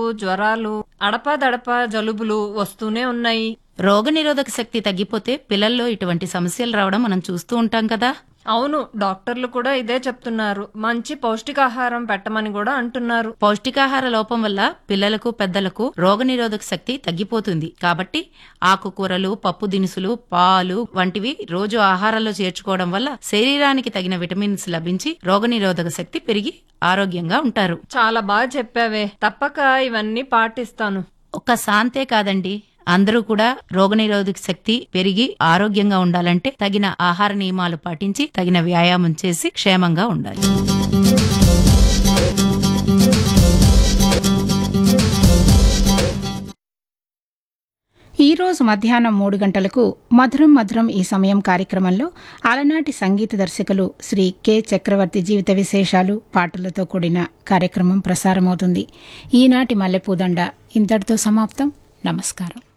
జ్వరాలు అడపాదడపా జలుబులు వస్తూనే ఉన్నాయి రోగనిరోధక శక్తి తగ్గిపోతే పిల్లల్లో ఇటువంటి సమస్యలు రావడం మనం చూస్తూ ఉంటాం కదా అవును డాక్టర్లు కూడా ఇదే చెప్తున్నారు మంచి పౌష్టికాహారం పెట్టమని కూడా అంటున్నారు పౌష్టికాహార లోపం వల్ల పిల్లలకు పెద్దలకు రోగనిరోధక శక్తి తగ్గిపోతుంది కాబట్టి ఆకుకూరలు పప్పు దినుసులు పాలు వంటివి రోజు ఆహారంలో చేర్చుకోవడం వల్ల శరీరానికి తగిన విటమిన్స్ లభించి రోగనిరోధక శక్తి పెరిగి ఆరోగ్యంగా ఉంటారు చాలా బాగా చెప్పావే తప్పక ఇవన్నీ పాటిస్తాను ఒక్క శాంతే కాదండి అందరూ కూడా రోగనిరోధక శక్తి పెరిగి ఆరోగ్యంగా ఉండాలంటే తగిన ఆహార నియమాలు పాటించి తగిన వ్యాయామం చేసి క్షేమంగా ఉండాలి ఈ రోజు మధ్యాహ్నం మూడు గంటలకు మధురం మధురం ఈ సమయం కార్యక్రమంలో అలనాటి సంగీత దర్శకులు శ్రీ కె చక్రవర్తి జీవిత విశేషాలు పాటలతో కూడిన కార్యక్రమం ప్రసారమవుతుంది ఈనాటి మల్లెపూదండ ఇంతటితో సమాప్తం నమస్కారం